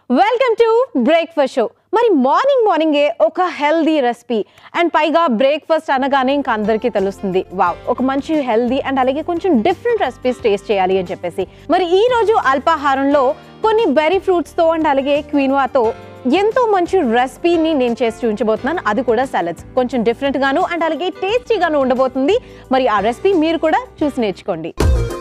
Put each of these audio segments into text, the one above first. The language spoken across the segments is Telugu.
వెల్కమ్ టు బ్రేక్ఫాస్ట్ షో మరి మార్నింగ్ మార్నింగే ఒక హెల్దీ రెసిపీ అండ్ పైగా బ్రేక్ఫాస్ట్ అనగానే ఇంకా అందరికీ తెలుస్తుంది వావ్ ఒక మంచి హెల్దీ అండ్ అలాగే కొంచెం డిఫరెంట్ రెసిపీస్ టేస్ట్ చేయాలి అని చెప్పేసి మరి ఈ రోజు అల్పాహారంలో కొన్ని బెర్రీ ఫ్రూట్స్తో అండ్ అలాగే క్వీన్వాతో ఎంతో మంచి రెసిపీని నేను చేసి చూపించబోతున్నాను అది కూడా సలాడ్స్ కొంచెం డిఫరెంట్ గాను అండ్ అలాగే టేస్టీగాను ఉండబోతుంది మరి ఆ రెసిపీ మీరు కూడా చూసి నేర్చుకోండి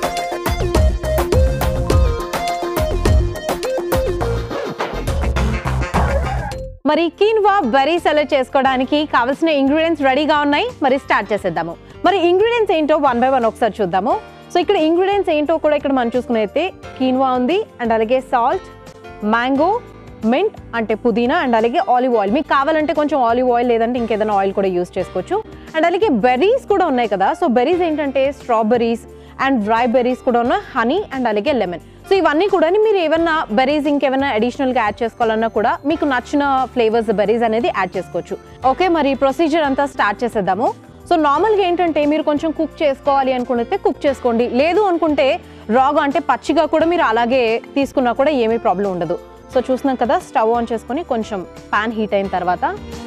మరి కీన్వా బెర్రీ సెలెక్ట్ చేసుకోవడానికి కావాల్సిన ఇంగ్రీడియంట్స్ రెడీగా ఉన్నాయి మరి స్టార్ట్ చేసేద్దాము మరి ఇంగ్రీడియంట్స్ ఏంటో వన్ బై వన్ ఒకసారి చూద్దాము సో ఇక్కడ ఇంగ్రీడియంట్స్ ఏంటో కూడా ఇక్కడ మనం చూసుకునే అయితే కీన్వా ఉంది అండ్ అలాగే సాల్ట్ మ్యాంగో మింట్ అంటే పుదీనా అండ్ అలాగే ఆలివ్ ఆయిల్ మీకు కావాలంటే కొంచెం ఆలివ్ ఆయిల్ లేదంటే ఇంకేదైనా ఆయిల్ కూడా యూస్ చేసుకోవచ్చు అండ్ అలాగే బెర్రీస్ కూడా ఉన్నాయి కదా సో బెర్రీస్ ఏంటంటే స్ట్రాబెర్రీస్ అండ్ డ్రై బెర్రీస్ కూడా ఉన్నాయి హనీ అండ్ అలాగే లెమన్ సో ఇవన్నీ కూడా మీరు ఏమన్నా బెర్రీస్ ఇంకేమైనా అడిషనల్గా యాడ్ చేసుకోవాలన్నా కూడా మీకు నచ్చిన ఫ్లేవర్స్ బెర్రీస్ అనేది యాడ్ చేసుకోవచ్చు ఓకే మరి ప్రొసీజర్ అంతా స్టార్ట్ చేసేద్దాము సో నార్మల్గా ఏంటంటే మీరు కొంచెం కుక్ చేసుకోవాలి అనుకుంటే కుక్ చేసుకోండి లేదు అనుకుంటే రాగా అంటే పచ్చిగా కూడా మీరు అలాగే తీసుకున్నా కూడా ఏమీ ప్రాబ్లం ఉండదు సో చూస్తున్నాం కదా స్టవ్ ఆన్ చేసుకొని కొంచెం పాన్ హీట్ అయిన తర్వాత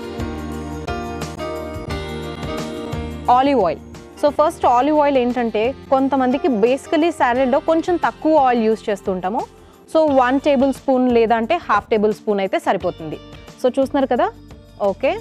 olive oil so first olive oil ఏంటంటే కొంతమందికి బేసికలీ సాలెడ్లో కొంచెం తక్కువ ఆయిల్ యూస్ చేస్తుంటాము సో వన్ టేబుల్ స్పూన్ లేదంటే హాఫ్ టేబుల్ స్పూన్ అయితే సరిపోతుంది సో చూస్తున్నారు కదా ఓకే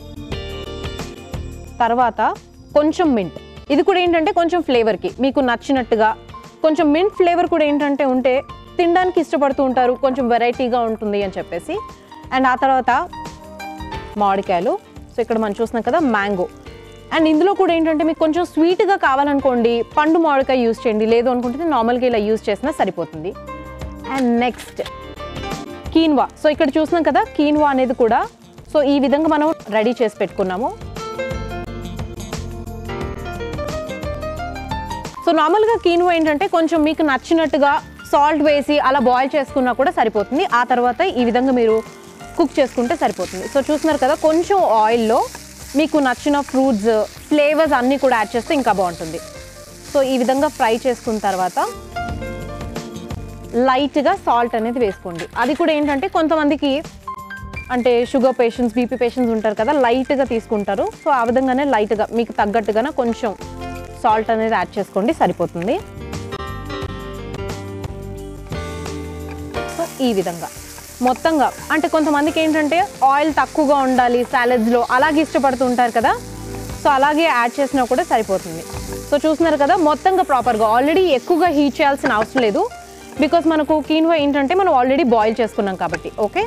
తర్వాత కొంచెం మింట్ ఇది కూడా ఏంటంటే కొంచెం ఫ్లేవర్కి మీకు నచ్చినట్టుగా కొంచెం మింట్ ఫ్లేవర్ కూడా ఏంటంటే ఉంటే తినడానికి ఇష్టపడుతూ ఉంటారు కొంచెం వెరైటీగా ఉంటుంది అని చెప్పేసి అండ్ ఆ తర్వాత మామిడికాయలు సో ఇక్కడ మనం చూస్తున్నాం కదా మ్యాంగో అండ్ ఇందులో కూడా ఏంటంటే మీకు కొంచెం స్వీట్గా కావాలనుకోండి పండు మామిడికాయ యూస్ చేయండి లేదు అనుకుంటే నార్మల్గా ఇలా యూస్ చేసినా సరిపోతుంది అండ్ నెక్స్ట్ కీన్వా సో ఇక్కడ చూస్తున్నాం కదా కీన్వా అనేది కూడా సో ఈ విధంగా మనం రెడీ చేసి పెట్టుకున్నాము సో నార్మల్గా కీన్వా ఏంటంటే కొంచెం మీకు నచ్చినట్టుగా సాల్ట్ వేసి అలా బాయిల్ చేసుకున్నా కూడా సరిపోతుంది ఆ తర్వాత ఈ విధంగా మీరు కుక్ చేసుకుంటే సరిపోతుంది సో చూస్తున్నారు కదా కొంచెం ఆయిల్లో మీకు నచ్చిన ఫ్రూట్స్ ఫ్లేవర్స్ అన్నీ కూడా యాడ్ చేస్తే ఇంకా బాగుంటుంది సో ఈ విధంగా ఫ్రై చేసుకున్న తర్వాత లైట్గా సాల్ట్ అనేది వేసుకోండి అది కూడా ఏంటంటే కొంతమందికి అంటే షుగర్ పేషెంట్స్ బీపీ పేషెంట్స్ ఉంటారు కదా లైట్గా తీసుకుంటారు సో ఆ విధంగానే లైట్గా మీకు తగ్గట్టుగానే కొంచెం సాల్ట్ అనేది యాడ్ చేసుకోండి సరిపోతుంది సో ఈ విధంగా మొత్తంగా అంటే కొంతమందికి ఏంటంటే ఆయిల్ తక్కువగా ఉండాలి సాలెడ్స్లో అలాగే ఇష్టపడుతూ ఉంటారు కదా సో అలాగే యాడ్ చేసినా కూడా సరిపోతుంది సో చూస్తున్నారు కదా మొత్తంగా ప్రాపర్గా ఆల్రెడీ ఎక్కువగా హీట్ చేయాల్సిన అవసరం లేదు బికాస్ మనకు కీన్వా ఏంటంటే మనం ఆల్రెడీ బాయిల్ చేసుకున్నాం కాబట్టి ఓకే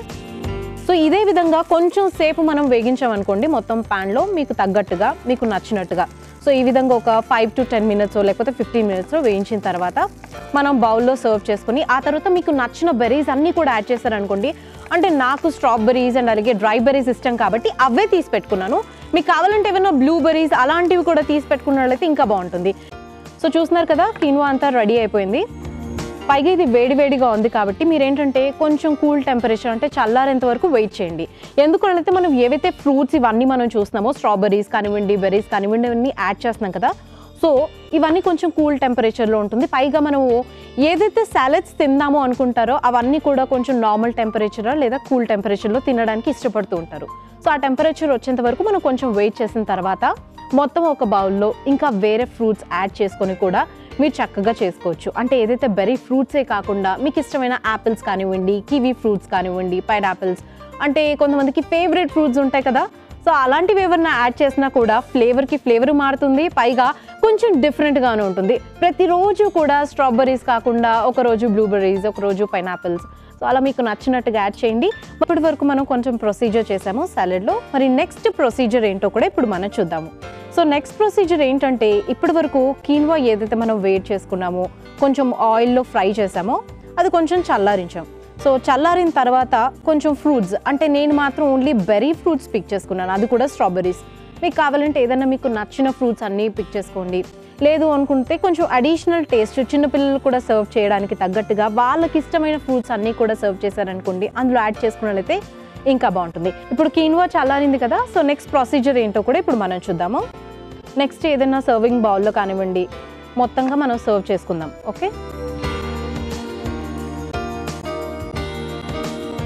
సో ఇదే విధంగా కొంచెం సేపు మనం వేగించామనుకోండి మొత్తం ప్యాన్లో మీకు తగ్గట్టుగా మీకు నచ్చినట్టుగా సో ఈ విధంగా ఒక ఫైవ్ టు టెన్ మినిట్స్ లేకపోతే ఫిఫ్టీన్ మినిట్స్లో వేయించిన తర్వాత మనం బౌల్లో సర్వ్ చేసుకొని ఆ తర్వాత మీకు నచ్చిన బెర్రీస్ అన్నీ కూడా యాడ్ చేశారనుకోండి అంటే నాకు స్ట్రాబెర్రీస్ అండ్ అలాగే డ్రై బెర్రీస్ ఇష్టం కాబట్టి అవే తీసి పెట్టుకున్నాను మీకు కావాలంటే ఏమైనా బ్లూబెర్రీస్ అలాంటివి కూడా తీసి పెట్టుకున్నట్లయితే ఇంకా బాగుంటుంది సో చూస్తున్నారు కదా కీన్వా అంతా రెడీ అయిపోయింది పైగా ఇది వేడివేడిగా ఉంది కాబట్టి మీరేంటంటే కొంచెం కూల్ టెంపరేచర్ అంటే చల్లారేంత వరకు వెయిట్ చేయండి ఎందుకంటే మనం ఏవైతే ఫ్రూట్స్ ఇవన్నీ మనం చూస్తున్నామో స్ట్రాబెర్రీస్ కానివ్వండి బెర్రీస్ కానివ్వండి ఇవన్నీ యాడ్ చేస్తున్నాం కదా సో ఇవన్నీ కొంచెం కూల్ టెంపరేచర్లో ఉంటుంది పైగా మనము ఏదైతే సాలెడ్స్ తిందామో అనుకుంటారో అవన్నీ కూడా కొంచెం నార్మల్ టెంపరేచర్ లేదా కూల్ టెంపరేచర్లో తినడానికి ఇష్టపడుతూ ఉంటారు సో ఆ టెంపరేచర్ వచ్చేంత వరకు మనం కొంచెం వెయిట్ చేసిన తర్వాత మొత్తం ఒక బౌల్లో ఇంకా వేరే ఫ్రూట్స్ యాడ్ చేసుకొని కూడా మీరు చక్కగా చేసుకోవచ్చు అంటే ఏదైతే బెర్రీ ఫ్రూట్సే కాకుండా మీకు ఇష్టమైన యాపిల్స్ కానివ్వండి కివీ ఫ్రూట్స్ కానివ్వండి పైన్ యాపిల్స్ అంటే కొంతమందికి ఫేవరెట్ ఫ్రూట్స్ ఉంటాయి కదా సో అలాంటివి ఏమన్నా యాడ్ చేసినా కూడా ఫ్లేవర్కి ఫ్లేవర్ మారుతుంది పైగా కొంచెం డిఫరెంట్గానే ఉంటుంది ప్రతిరోజు కూడా స్ట్రాబెర్రీస్ కాకుండా ఒకరోజు బ్లూబెర్రీస్ ఒకరోజు పైనాపిల్స్ సో అలా మీకు నచ్చినట్టుగా యాడ్ చేయండి ఇప్పటి వరకు మనం కొంచెం ప్రొసీజర్ చేసాము సాలెడ్లో మరి నెక్స్ట్ ప్రొసీజర్ ఏంటో కూడా ఇప్పుడు మనం చూద్దాము సో నెక్స్ట్ ప్రొసీజర్ ఏంటంటే ఇప్పటి వరకు కీన్వా ఏదైతే మనం వేట్ చేసుకున్నామో కొంచెం ఆయిల్లో ఫ్రై చేసామో అది కొంచెం చల్లారించాం సో చల్లారిన తర్వాత కొంచెం ఫ్రూట్స్ అంటే నేను మాత్రం ఓన్లీ బెర్రీ ఫ్రూట్స్ పిక్ చేసుకున్నాను అది కూడా స్ట్రాబెర్రీస్ మీకు కావాలంటే ఏదైనా మీకు నచ్చిన ఫ్రూట్స్ అన్నీ పిక్ చేసుకోండి లేదు అనుకుంటే కొంచెం అడిషనల్ టేస్ట్ చిన్నపిల్లలు కూడా సర్వ్ చేయడానికి తగ్గట్టుగా వాళ్ళకి ఇష్టమైన ఫ్రూట్స్ అన్నీ కూడా సర్వ్ చేశారనుకోండి అందులో యాడ్ చేసుకున్నట్లయితే ఇంకా బాగుంటుంది ఇప్పుడు కీన్వా చల్లారింది కదా సో నెక్స్ట్ ప్రొసీజర్ ఏంటో కూడా ఇప్పుడు మనం చూద్దాము నెక్స్ట్ ఏదైనా సర్వింగ్ బౌల్లో కానివ్వండి మొత్తంగా మనం సర్వ్ చేసుకుందాం ఓకే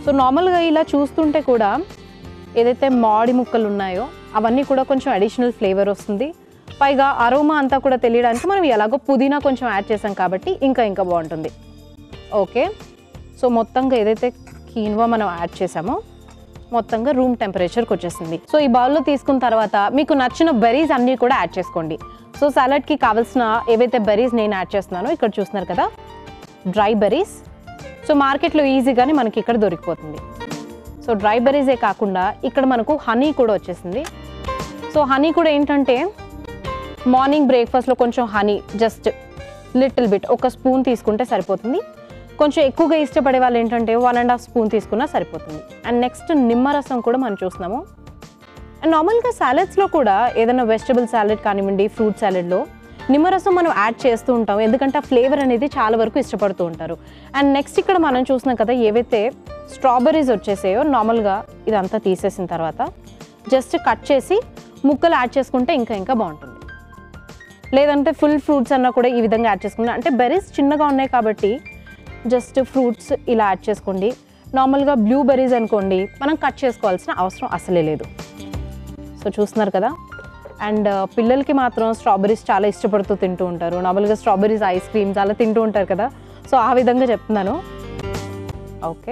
సో నార్మల్గా ఇలా చూస్తుంటే కూడా ఏదైతే మాడి ముక్కలు ఉన్నాయో అవన్నీ కూడా కొంచెం అడిషనల్ ఫ్లేవర్ వస్తుంది పైగా అరోమా అంతా కూడా తెలియడానికి మనం ఎలాగో పుదీనా కొంచెం యాడ్ చేసాం కాబట్టి ఇంకా ఇంకా బాగుంటుంది ఓకే సో మొత్తంగా ఏదైతే కీన్వా మనం యాడ్ చేసామో మొత్తంగా రూమ్ టెంపరేచర్కి వచ్చేసింది సో ఈ బౌల్లో తీసుకున్న తర్వాత మీకు నచ్చిన బెర్రీస్ అన్నీ కూడా యాడ్ చేసుకోండి సో సాలడ్కి కావాల్సిన ఏవైతే బెర్రీస్ నేను యాడ్ చేస్తున్నానో ఇక్కడ చూస్తున్నారు కదా డ్రై బెర్రీస్ సో మార్కెట్లో ఈజీగానే మనకి ఇక్కడ దొరికిపోతుంది సో డ్రై బెర్రీసే కాకుండా ఇక్కడ మనకు హనీ కూడా వచ్చేసింది సో హనీ కూడా ఏంటంటే మార్నింగ్ బ్రేక్ఫాస్ట్లో కొంచెం హనీ జస్ట్ లిటిల్ బిట్ ఒక స్పూన్ తీసుకుంటే సరిపోతుంది కొంచెం ఎక్కువగా ఇష్టపడే వాళ్ళు ఏంటంటే వన్ అండ్ హాఫ్ స్పూన్ తీసుకున్నా సరిపోతుంది అండ్ నెక్స్ట్ నిమ్మరసం కూడా మనం చూస్తున్నాము అండ్ నార్మల్గా సాలెడ్స్లో కూడా ఏదైనా వెజిటబుల్ సాలెడ్ కానివ్వండి ఫ్రూట్ సాలెడ్లో నిమ్మరసం మనం యాడ్ చేస్తూ ఉంటాం ఎందుకంటే ఆ ఫ్లేవర్ అనేది చాలా వరకు ఇష్టపడుతూ ఉంటారు అండ్ నెక్స్ట్ ఇక్కడ మనం చూస్తున్నాం కదా ఏవైతే స్ట్రాబెర్రీస్ వచ్చేసాయో నార్మల్గా ఇదంతా తీసేసిన తర్వాత జస్ట్ కట్ చేసి ముక్కలు యాడ్ చేసుకుంటే ఇంకా ఇంకా బాగుంటుంది లేదంటే ఫుల్ ఫ్రూట్స్ అన్నా కూడా ఈ విధంగా యాడ్ చేసుకుంటాం అంటే బెర్రీస్ చిన్నగా ఉన్నాయి కాబట్టి జస్ట్ ఫ్రూట్స్ ఇలా యాడ్ చేసుకోండి నార్మల్గా బ్లూ బెర్రీస్ అనుకోండి మనం కట్ చేసుకోవాల్సిన అవసరం అసలే లేదు సో చూస్తున్నారు కదా అండ్ పిల్లలకి మాత్రం స్ట్రాబెర్రీస్ చాలా ఇష్టపడుతూ తింటూ ఉంటారు నార్మల్గా స్ట్రాబెర్రీస్ ఐస్ క్రీమ్స్ అలా తింటూ ఉంటారు కదా సో ఆ విధంగా చెప్తున్నాను ఓకే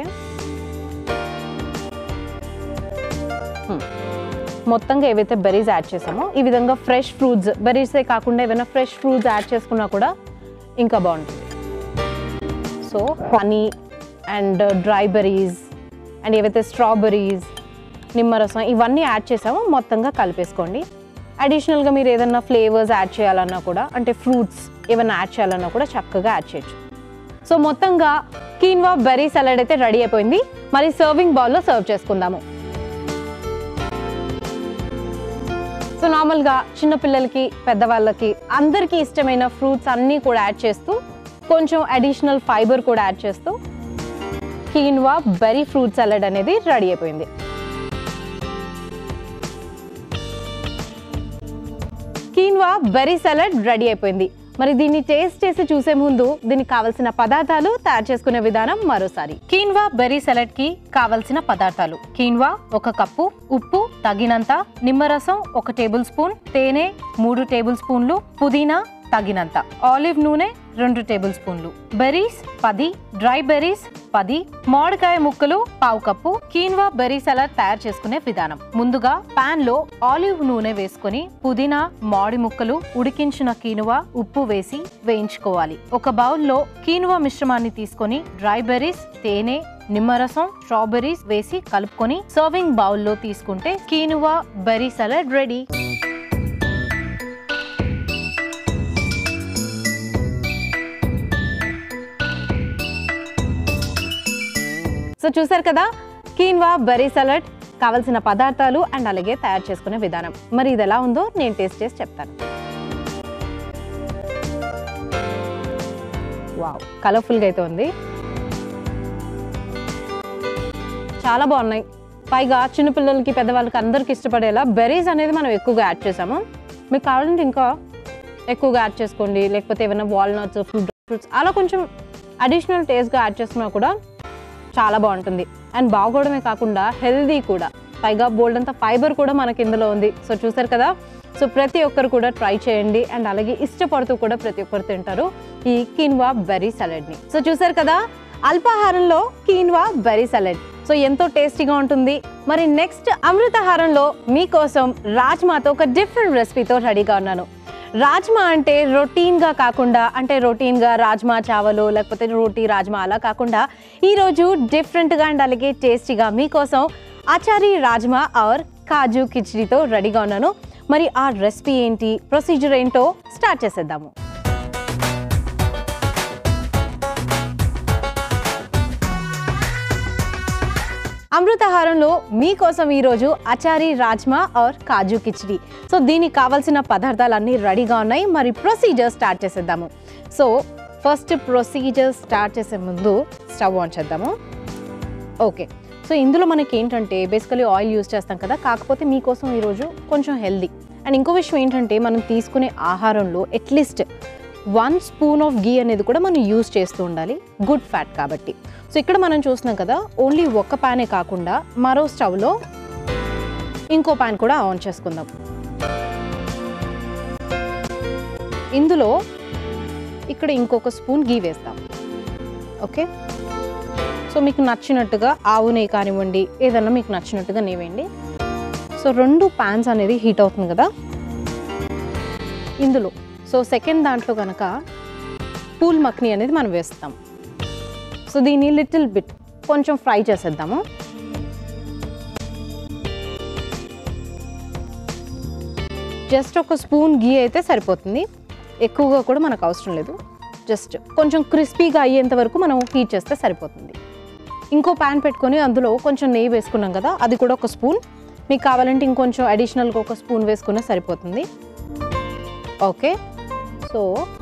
మొత్తంగా ఏవైతే బెర్రీస్ యాడ్ చేసామో ఈ విధంగా ఫ్రెష్ ఫ్రూట్స్ బెర్రీసే కాకుండా ఏమైనా ఫ్రెష్ ఫ్రూట్స్ యాడ్ చేసుకున్నా కూడా ఇంకా బాగుంటుంది so honey and dry berries and ఏవైతే స్ట్రాబెర్రీస్ నిమ్మరసం ఇవన్నీ యాడ్ చేసామో మొత్తంగా కలిపేసుకోండి అడిషనల్గా మీరు ఏదైనా ఫ్లేవర్స్ యాడ్ చేయాలన్నా కూడా అంటే ఫ్రూట్స్ ఏమైనా యాడ్ చేయాలన్నా కూడా చక్కగా యాడ్ చేయొచ్చు సో మొత్తంగా కీన్వా బెర్రీ సలాడ్ అయితే రెడీ అయిపోయింది మరి సర్వింగ్ బౌల్లో సర్వ్ చేసుకుందాము సో నార్మల్గా చిన్నపిల్లలకి పెద్దవాళ్ళకి అందరికీ ఇష్టమైన ఫ్రూట్స్ అన్నీ కూడా యాడ్ చేస్తూ కొంచెం అడిషనల్ ఫైబర్ కూడా యాడ్ చేస్తూ కీన్వా బెర్రీ ఫ్రూట్ సలాడ్ అనేది రెడీ అయిపోయింది కీన్వా బెర్రీ సలాడ్ రెడీ అయిపోయింది మరి దీన్ని టేస్ట్ చేసి చూసే ముందు దీనికి కావలసిన పదార్థాలు తయారు చేసుకునే విధానం మరోసారి కీన్వా బెర్రీ సలాడ్ కి కావలసిన పదార్థాలు కీన్వా ఒక కప్పు ఉప్పు తగినంత నిమ్మరసం ఒక టేబుల్ స్పూన్ తేనె మూడు టేబుల్ స్పూన్లు పుదీనా తగినంత ఆలివ్ నూనె రెండు టేబుల్ స్పూన్లు బెర్రీస్ పది డ్రై బెర్రీస్ పది మామిడికాయ ముక్కలు పావు కప్పు కీన్వా బెర్రీ సలాడ్ తయారు చేసుకునే విధానం ముందుగా పాన్ లో ఆలివ్ నూనె వేసుకొని పుదీనా మామిడి ముక్కలు ఉడికించిన కీనువా ఉప్పు వేసి వేయించుకోవాలి ఒక బౌల్లో కీనువా మిశ్రమాన్ని తీసుకొని డ్రై బెర్రీస్ తేనె నిమ్మరసం స్ట్రాబెర్రీస్ వేసి కలుపుకొని సర్వింగ్ బౌల్లో తీసుకుంటే quinoa berry salad ready so చూసారు కదా కీన్వా బెర్రీ సలాడ్ కావలసిన పదార్థాలు అండ్ అలాగే తయారు చేసుకునే విధానం మరి ఇది ఎలా ఉందో నేను టేస్ట్ చేసి చెప్తాను వావ్ కలర్ఫుల్గా అయితే ఉంది చాలా బాగున్నాయి పైగా చిన్నపిల్లలకి పెద్దవాళ్ళకి అందరికి ఇష్టపడేలా బెర్రీస్ అనేది మనం ఎక్కువగా యాడ్ చేసాము మీకు కావాలంటే ఇంకా ఎక్కువగా యాడ్ చేసుకోండి లేకపోతే ఏమైనా వాల్నట్స్ ఫ్రూట్ ఫ్రూట్స్ అలా కొంచెం అడిషనల్ టేస్ట్గా యాడ్ చేసుకున్నా కూడా చాలా బాగుంటుంది అండ్ బాగోవడమే కాకుండా హెల్దీ కూడా పైగా బోల్డ్ అంత ఫైబర్ కూడా మనకి ఇందులో ఉంది సో చూసారు కదా సో ప్రతి ఒక్కరు కూడా ట్రై చేయండి అండ్ అలాగే ఇష్టపడుతూ కూడా ప్రతి ఒక్కరు తింటారు ఈ కీన్వా బెర్రీ సలాడ్ని సో చూసారు కదా అల్పాహారంలో కీన్వా బెర్రీ సలాడ్ సో ఎంతో టేస్టీగా ఉంటుంది మరి నెక్స్ట్ అమృతాహారంలో మీకోసం రాజ్మాతో ఒక డిఫరెంట్ రెసిపీతో రెడీగా ఉన్నాను రాజ్మా అంటే రొటీన్గా కాకుండా అంటే రొటీన్గా రాజ్మా చావలు లేకపోతే రోటీ రాజ్మా అలా కాకుండా ఈరోజు డిఫరెంట్గా అండ్ అలాగే టేస్టీగా మీకోసం ఆచారి రాజ్మా ఆర్ కాజు కిచడీతో రెడీగా ఉన్నాను మరి ఆ రెసిపీ ఏంటి ప్రొసీజర్ ఏంటో స్టార్ట్ చేసేద్దాము అమృతహారంలో మీకోసం ఈరోజు అచారి రాజ్మా ఆర్ కాజు కిచడీ సో దీనికి కావాల్సిన పదార్థాలు అన్నీ రెడీగా ఉన్నాయి మరి ప్రొసీజర్ స్టార్ట్ చేసేద్దాము సో ఫస్ట్ ప్రొసీజర్ స్టార్ట్ చేసే ముందు స్టవ్ ఆన్ చేద్దాము ఓకే సో ఇందులో మనకి ఏంటంటే బేసికలీ ఆయిల్ యూస్ చేస్తాం కదా కాకపోతే మీకోసం ఈరోజు కొంచెం హెల్దీ అండ్ ఇంకో విషయం ఏంటంటే మనం తీసుకునే ఆహారంలో at least one spoon of ghee అనేది కూడా మనం యూజ్ చేస్తూ ఉండాలి గుడ్ ఫ్యాట్ కాబట్టి సో ఇక్కడ మనం చూస్తున్నాం కదా ఓన్లీ ఒక్క ప్యానే కాకుండా మరో స్టవ్లో ఇంకో ప్యాన్ కూడా ఆన్ చేసుకుందాం ఇందులో ఇక్కడ ఇంకొక స్పూన్ గీ వేస్తాం ఓకే సో మీకు నచ్చినట్టుగా ఆవు నెయ్యి కానివ్వండి ఏదన్నా మీకు నచ్చినట్టుగా నెయ్యి వేయండి సో రెండు ప్యాన్స్ అనేది హీట్ అవుతుంది కదా ఇందులో సో సెకండ్ దాంట్లో కనుక పూల్ మక్ని అనేది మనం వేస్తాం సో దీన్ని లిటిల్ బిట్ కొంచెం ఫ్రై చేసేద్దాము జస్ట్ ఒక స్పూన్ గీ అయితే సరిపోతుంది ఎక్కువగా కూడా మనకు అవసరం లేదు జస్ట్ కొంచెం క్రిస్పీగా అయ్యేంత వరకు మనం హీట్ చేస్తే సరిపోతుంది ఇంకో ప్యాన్ పెట్టుకొని అందులో కొంచెం నెయ్యి వేసుకున్నాం కదా అది కూడా ఒక స్పూన్ మీకు కావాలంటే ఇంకొంచెం అడిషనల్గా ఒక స్పూన్ వేసుకున్నా సరిపోతుంది ఓకే సో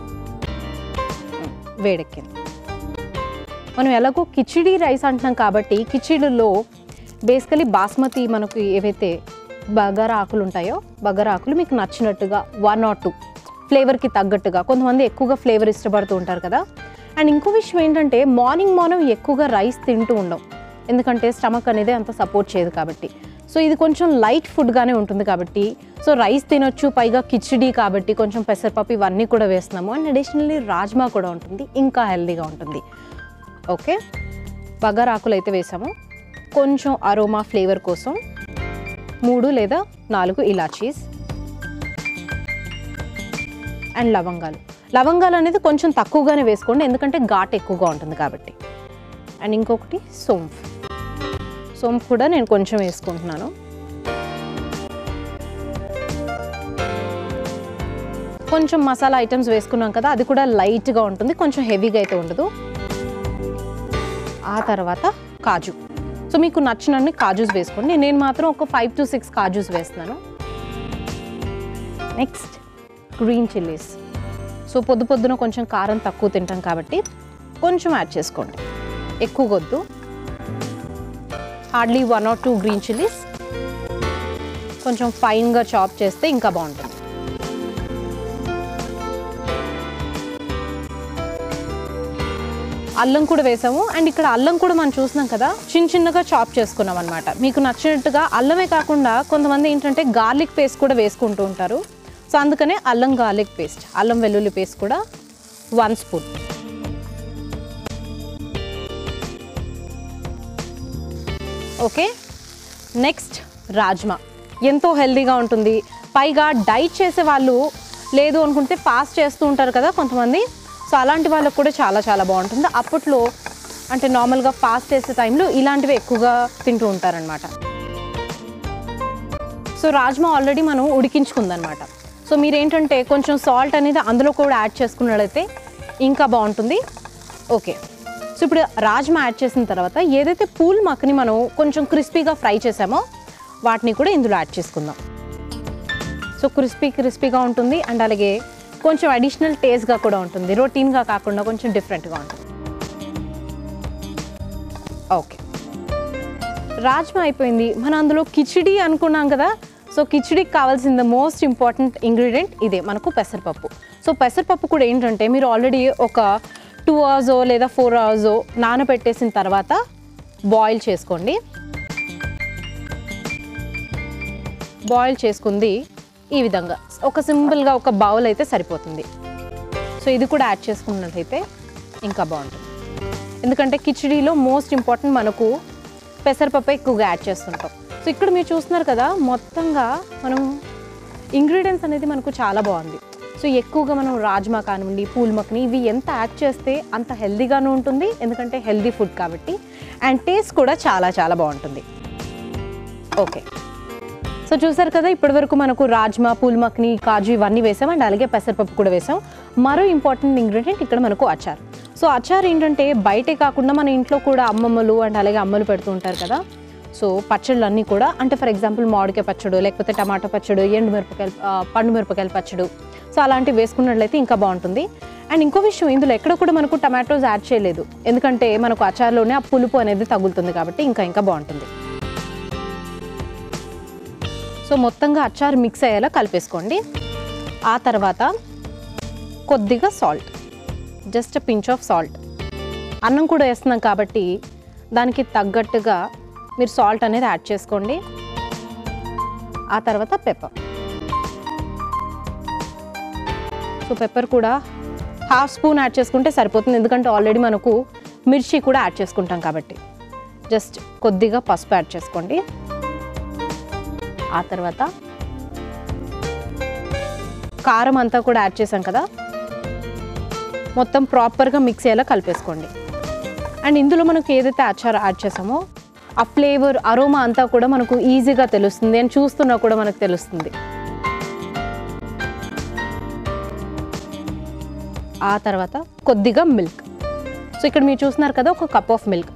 వేడెక్కింది మనం ఎలాగో కిచిడి రైస్ అంటున్నాం కాబట్టి కిచిడిలో బేసికలీ బాస్మతి మనకు ఏవైతే బగారా ఆకులు ఉంటాయో బగారా ఆకులు మీకు నచ్చినట్టుగా వన్ ఆర్ టూ ఫ్లేవర్కి తగ్గట్టుగా కొంతమంది ఎక్కువగా ఫ్లేవర్ ఇష్టపడుతూ ఉంటారు కదా అండ్ ఇంకో విషయం ఏంటంటే మార్నింగ్ మార్నింగ్ ఎక్కువగా రైస్ తింటూ ఉండం ఎందుకంటే స్టమక్ అనేది అంత సపోర్ట్ చేయదు కాబట్టి సో ఇది కొంచెం లైట్ ఫుడ్గానే ఉంటుంది కాబట్టి సో రైస్ తినొచ్చు పైగా కిచిడి కాబట్టి కొంచెం పెసరపప్పు ఇవన్నీ కూడా వేస్తున్నాము అండ్ అడిషనల్లీ రాజ్మా కూడా ఉంటుంది ఇంకా హెల్దీగా ఉంటుంది ఓకే బగారాకులు అయితే వేసాము కొంచెం అరోమా ఫ్లేవర్ కోసం మూడు లేదా నాలుగు ఇలాచీస్ అండ్ లవంగాలు లవంగాలు అనేది కొంచెం తక్కువగానే వేసుకోండి ఎందుకంటే ఘాట్ ఎక్కువగా ఉంటుంది కాబట్టి అండ్ ఇంకొకటి సోంఫ్ సోంఫ్ కూడా నేను కొంచెం వేసుకుంటున్నాను కొంచెం మసాలా ఐటమ్స్ వేసుకున్నాం కదా అది కూడా లైట్గా ఉంటుంది కొంచెం హెవీగా అయితే ఉండదు ఆ తర్వాత కాజు సో మీకు నచ్చినన్ని కాజూస్ వేసుకోండి నేను మాత్రం ఒక ఫైవ్ టు సిక్స్ కాజూస్ వేస్తున్నాను నెక్స్ట్ గ్రీన్ చిల్లీస్ సో పొద్దు పొద్దున కొంచెం కారం తక్కువ తింటాం కాబట్టి కొంచెం యాడ్ చేసుకోండి ఎక్కువ వద్దు hardly one or two green chillies కొంచెం ఫైన్గా చాప్ చేస్తే ఇంకా బాగుంటుంది అల్లం కూడా వేసాము అండ్ ఇక్కడ అల్లం కూడా మనం చూస్తున్నాం కదా చిన్న చిన్నగా చాప్ చేసుకున్నాం అనమాట మీకు నచ్చినట్టుగా అల్లమే కాకుండా కొంతమంది ఏంటంటే గార్లిక్ పేస్ట్ కూడా వేసుకుంటూ ఉంటారు సో అందుకనే అల్లం గార్లిక్ పేస్ట్ అల్లం వెల్లుల్లి పేస్ట్ కూడా one spoon okay next rajma ఎంతో హెల్దీగా ఉంటుంది పైగా డైట్ చేసే వాళ్ళు లేదు అనుకుంటే ఫాస్ట్ చేస్తూ ఉంటారు కదా కొంతమంది సో అలాంటి వాళ్ళకు కూడా చాలా చాలా బాగుంటుంది అప్పట్లో అంటే నార్మల్గా ఫాస్ట్ చేసే టైంలో ఇలాంటివి ఎక్కువగా తింటూ ఉంటారనమాట సో రాజ్మా ఆల్రెడీ మనం ఉడికించుకుందనమాట సో మీరేంటంటే కొంచెం సాల్ట్ అనేది అందులో కూడా యాడ్ చేసుకున్నట్లయితే ఇంకా బాగుంటుంది ఓకే సో ఇప్పుడు రాజ్మా యాడ్ చేసిన తర్వాత ఏదైతే పూల్ మక్కని మనం కొంచెం క్రిస్పీగా ఫ్రై చేసామో వాటిని కూడా ఇందులో యాడ్ చేసుకుందాం సో క్రిస్పీ క్రిస్పీగా ఉంటుంది అండ్ అలాగే కొంచెం అడిషనల్ టేస్ట్గా కూడా ఉంటుంది రొటీన్గా కాకుండా కొంచెం డిఫరెంట్గా ఉంటుంది ఓకే రాజ్మా అయిపోయింది మనం అందులో కిచిడి అనుకున్నాం కదా సో కిచిడికి కావాల్సిన ద మోస్ట్ ఇంపార్టెంట్ ఇంగ్రీడియంట్ ఇదే మనకు పెసరపప్పు సో పెసరపప్పు కూడా ఏంటంటే మీరు ఆల్రెడీ ఒక టూ అవర్సో లేదా ఫోర్ అవర్సో నానబెట్టేసిన తర్వాత బాయిల్ చేసుకోండి బాయిల్ చేసుకుంది ఈ విధంగా ఒక సింపుల్గా ఒక బౌల్ అయితే సరిపోతుంది సో ఇది కూడా యాడ్ చేసుకున్నట్లయితే ఇంకా బాగుంటుంది ఎందుకంటే కిచిడీలో మోస్ట్ ఇంపార్టెంట్ మనకు పెసరపప్పు ఎక్కువగా యాడ్ చేస్తుంటాం సో ఇక్కడ మీరు చూస్తున్నారు కదా మొత్తంగా మనం ఇంగ్రీడియంట్స్ అనేది మనకు చాలా బాగుంది సో ఎక్కువగా మనం రాజ్మా కానివ్వండి పూల్ మక్ని ఇవి ఎంత యాడ్ చేస్తే అంత హెల్దీగాను ఉంటుంది ఎందుకంటే హెల్దీ ఫుడ్ కాబట్టి అండ్ టేస్ట్ కూడా చాలా చాలా బాగుంటుంది ఓకే సో చూసారు కదా ఇప్పటివరకు మనకు రాజ్మా పూల్ మక్ని కాజు ఇవన్నీ వేసాం అండ్ అలాగే పెసరపప్పు కూడా వేసాం మరో ఇంపార్టెంట్ ఇంగ్రీడియంట్ ఇక్కడ మనకు అచార్ సో అచార్ ఏంటంటే బయటే కాకుండా మన ఇంట్లో కూడా అమ్మమ్మలు అండ్ అలాగే అమ్మలు పెడుతూ ఉంటారు కదా సో పచ్చళ్ళు అన్నీ కూడా అంటే ఫర్ ఎగ్జాంపుల్ మామిడికాయ పచ్చడు లేకపోతే టమాటా పచ్చడు ఎండు మిరపకాయలు ఆ, పండు మిరపకాయల పచ్చడు సో అలాంటివి వేసుకున్నట్లయితే ఇంకా బాగుంటుంది అండ్ ఇంకో విషయం ఇందులో ఎక్కడ కూడా మనకు టమాటోస్ యాడ్ చేయలేదు ఎందుకంటే మనకు అచార్లోనే ఆ పులుపు అనేది తగులుతుంది కాబట్టి ఇంకా ఇంకా బాగుంటుంది సో మొత్తంగా అచ్చారు మిక్స్ అయ్యేలా కలిపేసుకోండి ఆ తర్వాత కొద్దిగా salt just pinch of salt అన్నం కూడా వేస్తున్నాం కాబట్టి దానికి తగ్గట్టుగా మీరు సాల్ట్ అనేది యాడ్ చేసుకోండి ఆ తర్వాత పెప్పర్ సో పెప్పర్ కూడా హాఫ్ స్పూన్ యాడ్ చేసుకుంటే సరిపోతుంది ఎందుకంటే ఆల్రెడీ మనకు మిర్చి కూడా యాడ్ చేసుకుంటాం కాబట్టి జస్ట్ కొద్దిగా పసుపు యాడ్ చేసుకోండి ఆ తర్వాత కారం అంతా కూడా యాడ్ చేసాం కదా మొత్తం ప్రాపర్గా మిక్స్ అయ్యేలా కలిపేసుకోండి అండ్ ఇందులో మనకు ఏదైతే అచార్ యాడ్ చేసామో ఆ ఫ్లేవర్ అరోమా అంతా కూడా మనకు ఈజీగా తెలుస్తుంది అండ్ చూస్తున్నా కూడా మనకు తెలుస్తుంది ఆ తర్వాత కొద్దిగా మిల్క్ సో ఇక్కడ మీరు చూస్తున్నారు కదా ఒక కప్ ఆఫ్ మిల్క్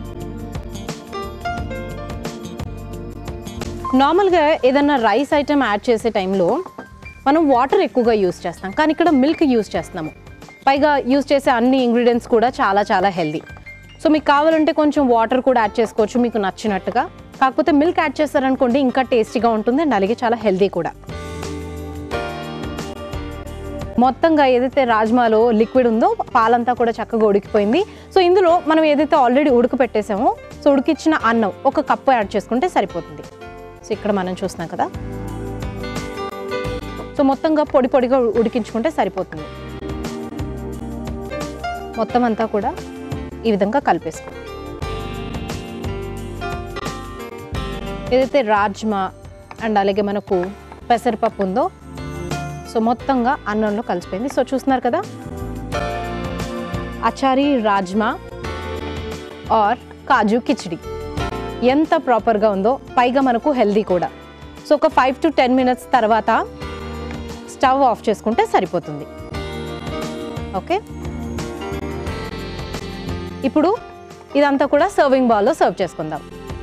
నార్మల్గా ఏదన్నా రైస్ ఐటెం యాడ్ చేసే టైంలో మనం వాటర్ ఎక్కువగా యూస్ చేస్తాం కానీ ఇక్కడ మిల్క్ యూస్ చేస్తున్నాము పైగా యూస్ చేసే అన్ని ఇంగ్రీడియంట్స్ కూడా చాలా చాలా హెల్దీ సో మీకు కావాలంటే కొంచెం వాటర్ కూడా యాడ్ చేసుకోవచ్చు మీకు నచ్చినట్టుగా కాకపోతే మిల్క్ యాడ్ చేస్తారనుకోండి ఇంకా టేస్టీగా ఉంటుంది అండ్ అలాగే చాలా హెల్దీ కూడా మొత్తంగా ఏదైతే రాజ్మాలో లిక్విడ్ ఉందో పాలంతా కూడా చక్కగా ఉడికిపోయింది సో ఇందులో మనం ఏదైతే ఆల్రెడీ ఉడకపెట్టేసామో సో ఉడికిచ్చిన అన్నం ఒక కప్పు యాడ్ చేసుకుంటే సరిపోతుంది సో ఇక్కడ మనం చూస్తున్నాం కదా సో మొత్తంగా పొడి పొడిగా ఉడికించుకుంటే సరిపోతుంది మొత్తం అంతా కూడా ఈ విధంగా కలిపేసుకో ఏదైతే రాజ్మా అండ్ అలాగే మనకు పెసరపప్పు ఉందో సో మొత్తంగా అన్నంలో కలిసిపోయింది సో చూస్తున్నారు కదా అచారి రాజ్మా ఆర్ కాజు కిచిడి ఎంత ప్రాపర్గా ఉందో పైగా మనకు హెల్దీ కూడా సో ఒక ఫైవ్ టు టెన్ మినిట్స్ తర్వాత స్టవ్ ఆఫ్ చేసుకుంటే సరిపోతుంది ఓకే ఇప్పుడు ఇదంతా కూడా సర్వింగ్ బౌల్లో సర్వ్ చేసుకుందాం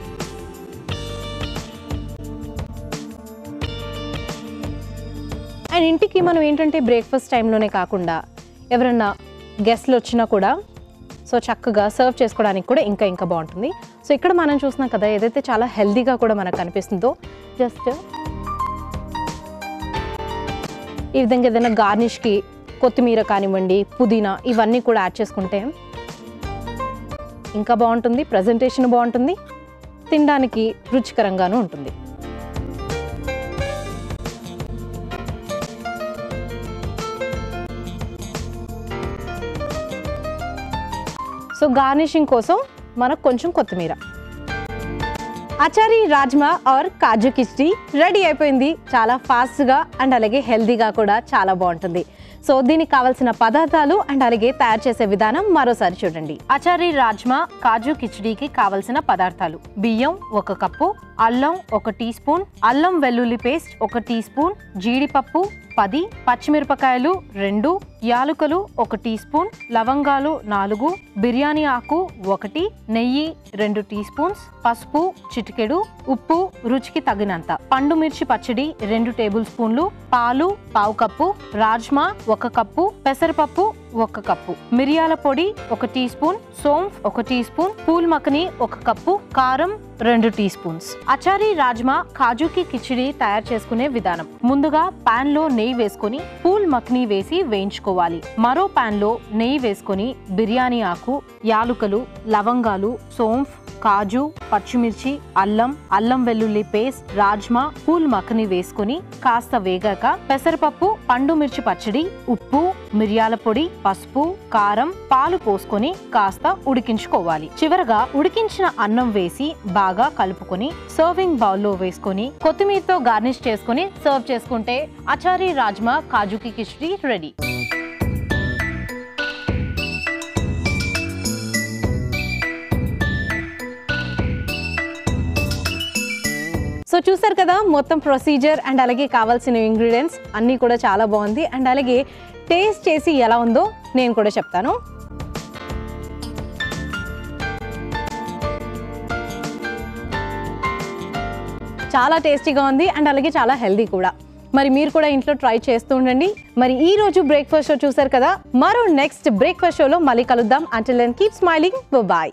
అండ్ ఇంటికి మనం ఏంటంటే బ్రేక్ఫాస్ట్ టైంలోనే కాకుండా ఎవరన్నా గెస్ట్లు వచ్చినా కూడా సో చక్కగా సర్వ్ చేసుకోవడానికి కూడా ఇంకా ఇంకా బాగుంటుంది సో ఇక్కడ మనం చూస్తున్నాం కదా ఏదైతే చాలా హెల్దీగా కూడా మనకు కనిపిస్తుందో జస్ట్ ఈ విధంగా ఏదైనా గార్నిష్కి కొత్తిమీర కానివ్వండి పుదీనా ఇవన్నీ కూడా యాడ్ చేసుకుంటే ఇంకా బాగుంటుంది ప్రజెంటేషన్ బాగుంటుంది తినడానికి రుచికరంగానూ ఉంటుంది సో గార్నిషింగ్ కోసం మనకు కొంచెం కొత్తిమీర అచారి రాజ్మా ఆర్ కాజు కిచడీ రెడీ అయిపోయింది చాలా ఫాస్ట్గా అండ్ అలాగే హెల్దీగా కూడా చాలా బాగుంటుంది సో దీనికి కావాల్సిన పదార్థాలు అండ్ అలాగే తయారు చేసే విధానం మరోసారి చూడండి అచారి రాజ్మా కాజు కిచడీకి కావలసిన పదార్థాలు బియ్యం ఒక కప్పు అల్లం ఒక టీ స్పూన్ అల్లం వెల్లుల్లి పేస్ట్ ఒక టీ స్పూన్ జీడిపప్పు పది పచ్చిమిరపకాయలు రెండు యాలుకలు ఒక టీ స్పూన్ లవంగాలు నాలుగు బిర్యానీ ఆకు ఒకటి నెయ్యి రెండు టీ స్పూన్స్ పసుపు చిటికెడు ఉప్పు రుచికి తగినంత పండు మిర్చి పచ్చడి రెండు టేబుల్ స్పూన్లు పాలు పావు కప్పు రాజ్మా ఒక కప్పు పెసరపప్పు ఒక కప్పు మిరియాల పొడి ఒక టీ స్పూన్ సోంఫ్ ఒక టీ స్పూన్ పూల్ మఖని ఒక కప్పు కారం రెండు టీ స్పూన్స్ అచారి రాజ్మా కాజుకి కిచిడి తయారు చేసుకునే విధానం ముందుగా పాన్ లో నెయ్యి వేసుకొని పూల్ మఖని వేసి వేయించుకోవాలి మరో పాన్ లో నెయ్యి వేసుకొని బిర్యానీ ఆకు యాలుకలు లవంగాలు సోంఫ్ కాజు పచ్చిమిర్చి అల్లం అల్లం వెల్లుల్లి పేస్ట్ రాజ్మా పూల్ మఖని వేసుకొని కాస్త వేగాక పెసరపప్పు పండు మిర్చి పచ్చడి ఉప్పు మిరియాల పొడి పసుపు కారం పాలు పోసుకొని కాస్త ఉడికించుకోవాలి చివరగా ఉడికించిన అన్నం వేసి బాగా కలుపుకొని సర్వింగ్ బౌల్లో వేసుకొని కొత్తిమీరతో గార్నిష్ చేసుకొని సర్వ్ చేసుకుంటే అచారి రాజ్మా కాజుకి కిచడీ రెడీ సో చూసారు కదా మొత్తం ప్రొసీజర్ అండ్ అలాగే కావాల్సిన ఇంగ్రీడియంట్స్ అన్నీ కూడా చాలా బాగుంది అండ్ అలాగే టేస్ట్ చేసి ఎలా ఉందో నేను కూడా చెప్తాను చాలా టేస్టీగా ఉంది అండ్ అలాగే చాలా హెల్దీ కూడా మరి మీరు కూడా ఇంట్లో ట్రై చేస్తూ ఉండండి మరి ఈ రోజు బ్రేక్ఫాస్ట్ షో చూసారు కదా మరో నెక్స్ట్ బ్రేక్ఫాస్ట్ షోలో మళ్ళీ కలుద్దాం until then keep smiling bye